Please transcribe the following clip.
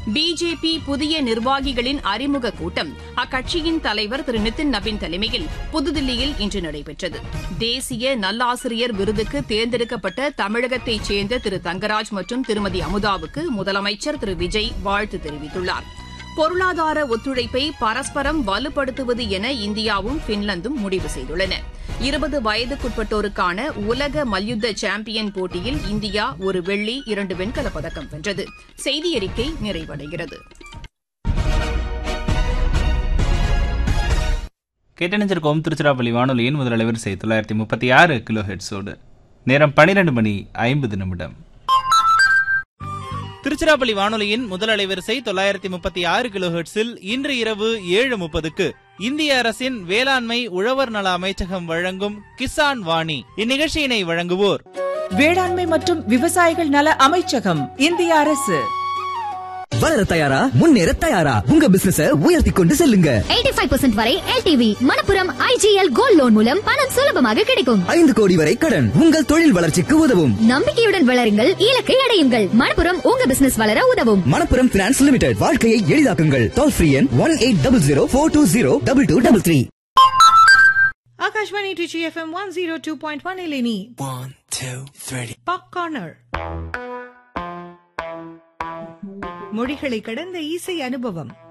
BJP புதிய நிர்வாகிகளின் அறிமுக கூட்டம் அக்கட்சியின் தலைவர் திரு நிதின் நபின் தலைமையில் புதுதில்லியில் இன்று நடைபெற்றது தேசிய நல்லாசிரியர் விருதுக்கு தேர்ந்தெடுக்கப்பட்ட தமிழகத்தைச் சேர்ந்த திரு தங்கராஜ் மற்றும் திருமதி அமுதாவுக்கு முதலமைச்சர் திரு விஜய் வாழ்த்து தெரிவித்துள்ளார் பொருளாதார ஒத்துழைப்பை பரஸ்பரம் வலுப்படுத்துவது என இந்தியாவும் பின்லாந்தும் முடிவு செய்துள்ளன இருபது வயதுக்குட்பட்டோருக்கான உலக மல்யுத்த சாம்பியன் போட்டியில் இந்தியா ஒரு வெள்ளி இரண்டு வெண்கலப் பதக்கம் வென்றது செய்தி அறிக்கை நிறைவடைகிறது கேட்டணிஞ்சிருக்கோம் திருச்சிராப்பள்ளி வானொலியின் முதல் அலைவரிசை தொள்ளாயிரத்தி முப்பத்தி ஆறு கிலோ ஹெட்ஸோடு நேரம் பன்னிரண்டு மணி ஐம்பது நிமிடம் திருச்சிராப்பள்ளி வானொலியின் முதல் அலைவரிசை தொள்ளாயிரத்தி முப்பத்தி ஆறு கிலோ ஹெர்ட்ஸில் இன்று இரவு ஏழு முப்பதுக்கு இந்திய அரசின் வேளாண்மை உழவர் நல அமைச்சகம் வழங்கும் கிசான் வாணி இந்நிகழ்ச்சியினை வழங்குவோர் வேளாண்மை மற்றும் விவசாயிகள் நல அமைச்சகம் இந்திய அரசு வளர தயாரா முன்னேற தயாரா உங்க பிசினஸ உயர்த்தி கொண்டு செல்லுங்க 85% வரை LTV Manappuram IGL gold loan மூலம் பணம் சுலபமாக கிடைக்கும் ஐந்து கோடி வரை கடன் உங்கள் தொழில் வளர்ச்சிக்கு உதவும் நம்பிக்கையுடன் வளருங்கள் இலக்கை அடையுங்கள் மணப்புரம் உங்க பிசினஸ் வளர உதவும் மணப்புரம் பினான்ஸ் லிமிடெட் வாழ்க்கையை எளிதாக்குங்கள் டோல் ஃப்ரீ எண் one eight double zero four two zero double two double three Akashvani Trichy FM one zero two point one இலினி பாப் கார்னர் மொழிகளை கடந்த இசை அனுபவம்